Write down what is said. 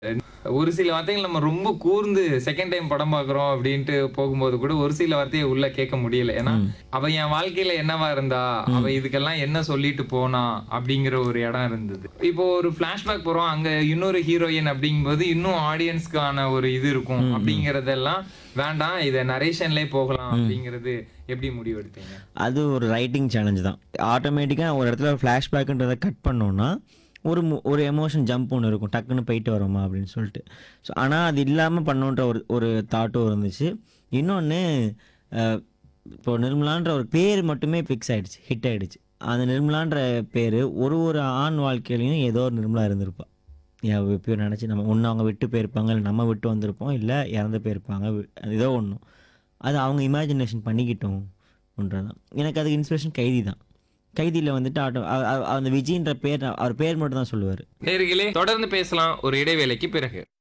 ஒரு சில வார்த்தைகள் நம்ம ரொம்ப கூர்ந்து செகண்ட் டைம் படம் பார்க்குறோம் அப்படின்ட்டு போகும்போது கூட ஒரு சில வார்த்தையை உள்ள கேட்க முடியல ஏன்னா அவ என் வாழ்க்கையில என்னவா இருந்தா அவ இதுக்கெல்லாம் என்ன சொல்லிட்டு போனா அப்படிங்கிற ஒரு இடம் இருந்தது இப்போ ஒரு பிளாஷ்பேக் போறோம் அங்க இன்னொரு ஹீரோயின் அப்படிங்கும்போது இன்னும் ஆடியன்ஸ்க்கான ஒரு இது இருக்கும் அப்படிங்கறதெல்லாம் வேண்டாம் இதை நரேஷன்லயே போகலாம் அப்படிங்கிறது எப்படி முடிவெடுத்தீங்க அது ஒரு ரைட்டிங் சேலஞ்ச் தான் ஆட்டோமேட்டிக்காக ஒரு இடத்துல ஃப்ளாஷ்பேக்குன்றதை கட் பண்ணோன்னா ஒரு மு- ஒரு எமோஷன் ஜம்ப் ஒன்று இருக்கும் டக்குன்னு போயிட்டு வரோமா அப்படின்னு சொல்லிட்டு ஸோ ஆனால் அது இல்லாமல் பண்ணோன்ற ஒரு ஒரு தாட்டும் இருந்துச்சு இன்னொன்று இப்போ நிர்மலான்ற ஒரு பேர் மட்டுமே ஃபிக்ஸ் ஆயிடுச்சு ஹிட் ஆயிடுச்சு அந்த நிர்மலான்ற பேர் ஒரு ஒரு ஆண் வாழ்க்கையிலையும் ஏதோ ஒரு நிர்மலா இருந்திருப்பா எப்பயோ நினச்சி நம்ம ஒன்று அவங்க விட்டு போயிருப்பாங்க இல்லை நம்ம விட்டு வந்திருப்போம் இல்லை இறந்து போயிருப்பாங்க வி- ஏதோ ஒன்று அது அவங்க இமேஜினேஷன் பண்ணிக்கிட்டோம் தான் எனக்கு அதுக்கு இன்ஸ்பிரேஷன் கைதி தான் கைதியில் வந்துட்டு ஆட்டோ அ- அ- அந்த விஜய்ன்ற பேர் அவர் பேர் மட்டும் தான் சொல்லுவார் நேர்களே தொடர்ந்து பேசலாம் ஒரு இடைவேளைக்கு பிறகு